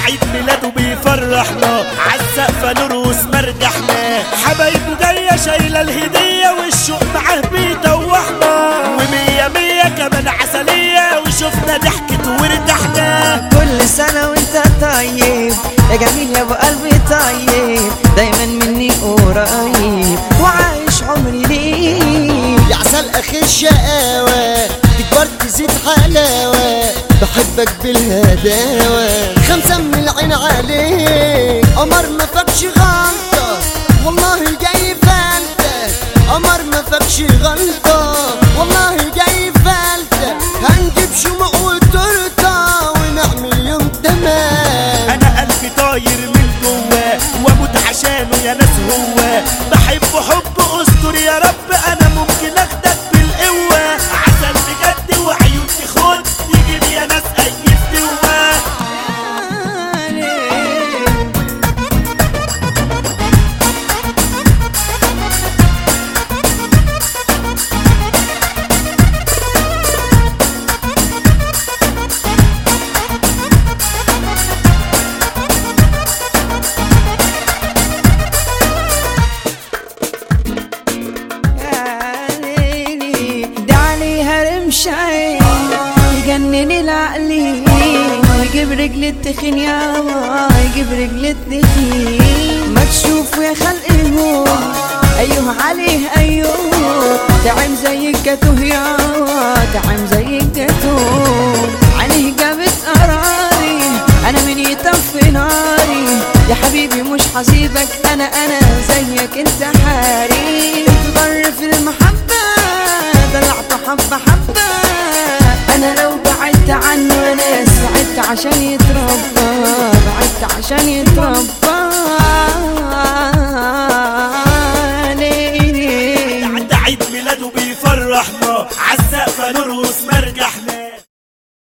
عيد ميلاده بيفرحنا عالسقفة نرقص مرجحنا حبايبه جاية شايلة الهدية والشوق معاه بيدوحنا ومية مية كمان عسلية وشفنا ضحكة وارتحنا كل سنة وانت طيب يا جميل يا ابو قلبي طيب دايما مني قريب وعايش عمري ليك يا عسل اخي الشقاوة تكبر تزيد حلاوة بحبك بالهداوة خمسة من العين عليك قمر ما فاكش غلطة والله جاي فلتة قمر ما فاكش غلطة والله جاي فلتة هنجيب شموع وتورتة ونعمل يوم تمام انا قلبي طاير من جواه واموت عشانه يا ناس هو بحبه حب استر يا رب انا ممكن اخدك بالقوه عسل بجد وعيون تخد يجيب يا ناس اي استوى ده عليها رمش عين يجنن العقلي ويجيب رجل التخين يا يجيب رجل التخين ما تشوفوا يا خلق هو ايوه عليه ايوه تعم زي الجاتوه يا تعم زي الجاتوه عليه جابت قراري انا من يطفي ناري يا حبيبي مش حسيبك انا انا زيك انت حاري تضر في المحبة دلعت حبة حبة انا لو بعدت عنه انا سعدت عشان يتربى بعدت عشان يتربى ليلي عند عيد ميلاده بيفرحنا عالسقفة نرقص مرجحنا